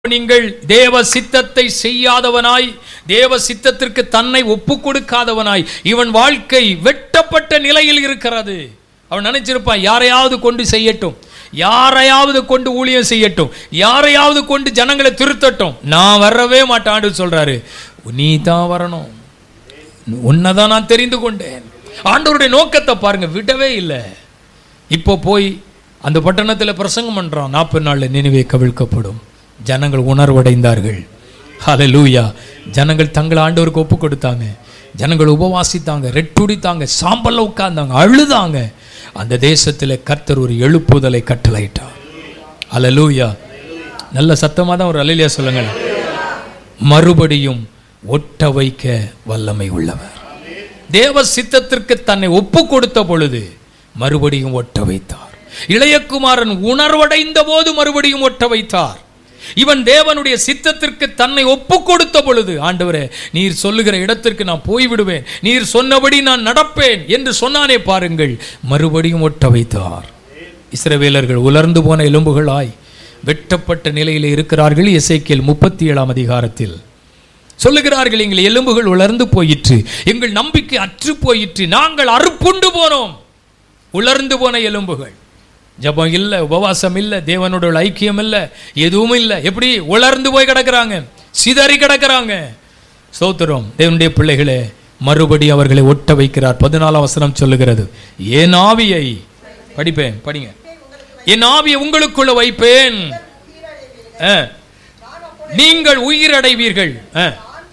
நீங்கள் தேவ சித்தத்தை செய்யாதவனாய் தேவ சித்தத்திற்கு தன்னை ஒப்பு கொடுக்காதவனாய் இவன் வாழ்க்கை வெட்டப்பட்ட நிலையில் இருக்கிறது அவன் நினைச்சிருப்பான் யாரையாவது கொண்டு செய்யட்டும் யாரையாவது கொண்டு ஊழியம் செய்யட்டும் யாரையாவது கொண்டு ஜனங்களை திருத்தட்டும் நான் வரவே மாட்டான்னு சொல்றாரு நீ தான் வரணும் உன்னை தான் நான் தெரிந்து கொண்டேன் ஆண்டவருடைய நோக்கத்தை பாருங்க விடவே இல்லை இப்போ போய் அந்த பட்டணத்தில் பிரசங்கம் பண்றான் நாற்பது நாளில் நினைவே கவிழ்க்கப்படும் ஜனங்கள் உணர்வடைந்தார்கள் ஹalleluya ஜனங்கள் தங்களை ஆண்டவருக்கு ஒப்பு கொடுத்தாங்க ஜனங்கள் உபவாசித்தாங்க ரெட்டுடித்தாங்க சாம்பல்ல உட்கார்ந்தாங்க அழுதாங்க அந்த தேசத்தில் கர்த்தர் ஒரு எழுப்புதலை கட்டளையிட்டார் ஹalleluya நல்ல சத்தமாக தான் ஒரு அலையிலியா சொல்லுங்களேன் மறுபடியும் ஒட்ட வைக்க வல்லமை உள்ளவர் தேவ சித்தத்திற்கு தன்னை ஒப்பு கொடுத்த பொழுது மறுபடியும் ஒட்ட வைத்தார் இளையகுமாரன் உணர்வடைந்த போது மறுபடியும் ஒட்ட வைத்தார் இவன் தேவனுடைய சித்தத்திற்கு தன்னை ஒப்பு கொடுத்த பொழுது ஆண்டவரே நீர் சொல்லுகிற இடத்திற்கு நான் போய்விடுவேன் நீர் சொன்னபடி நான் நடப்பேன் என்று சொன்னானே பாருங்கள் மறுபடியும் ஒட்ட வைத்தார் இஸ்ரவேலர்கள் உலர்ந்து போன எலும்புகளாய் வெட்டப்பட்ட நிலையில் இருக்கிறார்கள் இசைக்கியல் முப்பத்தி ஏழாம் அதிகாரத்தில் சொல்லுகிறார்கள் எங்கள் எலும்புகள் உலர்ந்து போயிற்று எங்கள் நம்பிக்கை அற்று போயிற்று நாங்கள் அறுப்புண்டு போனோம் உலர்ந்து போன எலும்புகள் ஜபம் இல்லை உபவாசம் இல்லை தேவனோட உள்ள ஐக்கியம் இல்லை எதுவும் இல்லை எப்படி உலர்ந்து போய் கிடக்குறாங்க சிதறி கிடக்குறாங்க ஸ்தோத்திரம் தேவனுடைய பிள்ளைகளே மறுபடி அவர்களை ஒட்ட வைக்கிறார் பதினாலாம் வசனம் சொல்லுகிறது என் ஆவியை படிப்பேன் படிங்க என் ஆவியை உங்களுக்குள்ள வைப்பேன் ஆ. நீங்கள் உயிரடைவீர்கள் ஆ.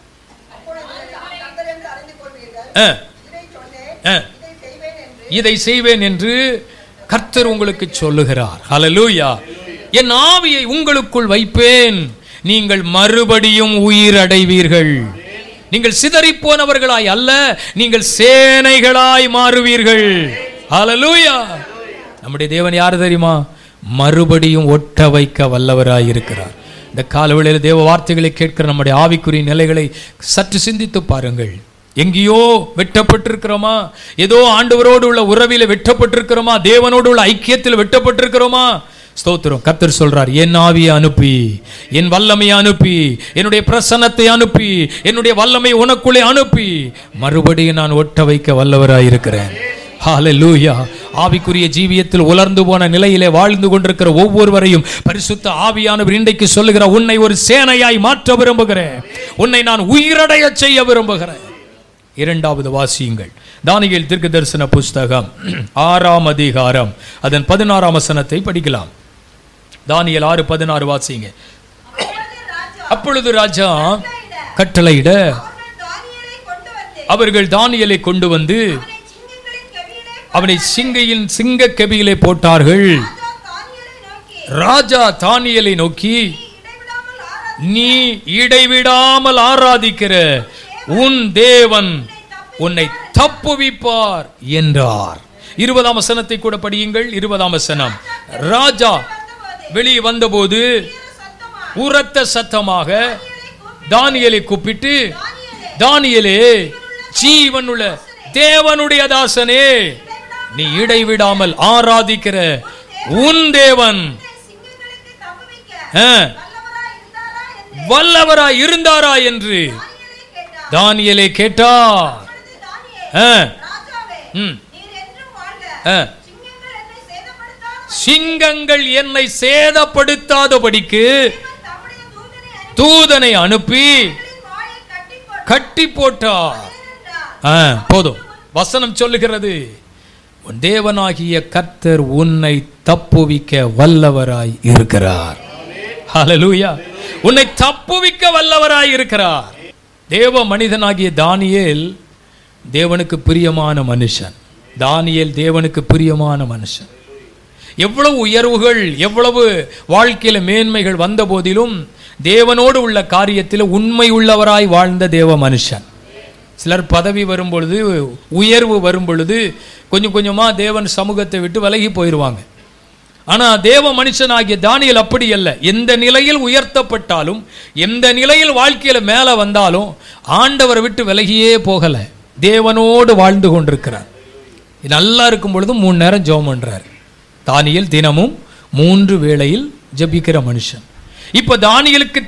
ஆ. ஆ. இதை செய்வேன் என்று கர்த்தர் உங்களுக்கு சொல்லுகிறார் ஹalleluya என் ஆவியை உங்களுக்குள் வைப்பேன் நீங்கள் மறுபடியும் உயிரடைவீர்கள் நீங்கள் சிதறிப் போனவர்களாய் அல்ல நீங்கள் சேனைகளாய் மாறுவீர்கள் ஹalleluya நம்முடைய தேவன் யார் தெரியுமா மறுபடியும் ஒட்ட வைக்க வல்லவராய் இருக்கிறார் இந்த காலவெளியில் தேவ வார்த்தைகளை கேட்கிற நம்முடைய ஆவிக்குரிய நிலைகளை சற்று சிந்தித்து பாருங்கள் எங்கேயோ வெட்டப்பட்டிருக்கிறோமா ஏதோ ஆண்டவரோடு உள்ள உறவில வெட்டப்பட்டிருக்கிறோமா தேவனோடு உள்ள ஐக்கியத்தில் வெட்டப்பட்டிருக்கிறோமா ஸ்தோத்திரம் கர்த்தர் சொல்றார் என் ஆவியை அனுப்பி என் வல்லமையை அனுப்பி என்னுடைய பிரசன்னத்தை அனுப்பி என்னுடைய வல்லமை உனக்குள்ளே அனுப்பி மறுபடியும் நான் ஒட்ட வைக்க வல்லவராய் இருக்கிறேன் ஹalleluya ஆவிக்குரிய ஜீவியத்தில் உலர்ந்து போன நிலையிலே வாழ்ந்து கொண்டிருக்கிற ஒவ்வொருவரையும் பரிசுத்த ஆவியானவர் இன்றைக்கு சொல்லுகிற உன்னை ஒரு சேனையாய் மாற்ற விரும்புகிறேன் உன்னை நான் உயிரடைய செய்ய விரும்புகிறேன் இரண்டாவது வாசியுங்கள் தானியேல் தீர்க்க தரிசன புஸ்தகம் ஆறாம் அதிகாரம் அதன் பதினாறாம் வசனத்தை படிக்கலாம் தானியேல் ஆறு பதினாறு வாசிங்க அப்பொழுது ராஜா கட்டளையிட அவர்கள் தானியலை கொண்டு வந்து அவனை சிங்கையின் சிங்க கெபியிலே போட்டார்கள் ராஜா தானியலை நோக்கி நீ இடைவிடாமல் ஆராதிக்கிற உன் தேவன் உன்னை தப்புவிப்பார் என்றார் இருபதாம் வசனத்தை கூட படியுங்கள் இருபதாம் வசனம் ராஜா வெளியே வந்தபோது உரத்த சத்தமாக தானியலை கூப்பிட்டு தானியலே ஜீவனுள்ள தேவனுடைய தாசனே நீ இடைவிடாமல் ஆராதிக்கிற உன் தேவன் ஆ, வல்லவராய் இருந்தாரா என்று தானியலே கேட்டார் ஆ, ம், ஆ. சிங்கங்கள் என்னை சேதப்படுத்தாதபடிக்கு தூதனை அனுப்பி கட்டி போட்டார் ஆ, போதும் வசனம் சொல்லுகிறது உன் தேவனாகிய கர்த்தர் உன்னை தப்புவிக்க வல்லவராய் இருக்கிறார் ஹalleluya உன்னை தப்புவிக்க வல்லவராய் இருக்கிறார் தேவ மனிதனாகிய தானியேல் தேவனுக்கு பிரியமான மனுஷன் தானியேல் தேவனுக்கு பிரியமான மனுஷன் எவ்வளவு உயர்வுகள் எவ்வளவு வாழ்க்கையில மேன்மைகள் வந்த போதிலும் தேவனோடு உள்ள காரியத்தில் உண்மை உள்ளவராய் வாழ்ந்த தேவ மனுஷன் சிலர் பதவி வரும் பொழுது உயர்வு வரும் பொழுது கொஞ்சம் கொஞ்சமா தேவன் சமூகத்தை விட்டு விலகி போயிடுவாங்க ஆனா தேவ மனுஷனாகிய தானியல் அப்படி அல்ல எந்த நிலையில் உயர்த்தப்பட்டாலும் எந்த நிலையில் வாழ்க்கையில மேல வந்தாலும் ஆண்டவரை விட்டு விலகியே போகல தேவனோடு வாழ்ந்து கொண்டிருக்கிறார் நல்லா இருக்கும் பொழுது மூணு நேரம் ஜெபம் பண்றார் தானியல் தினமும் மூன்று வேளையில் ஜெபிக்கிற மனுஷன் இப்போ தானியலுக்கு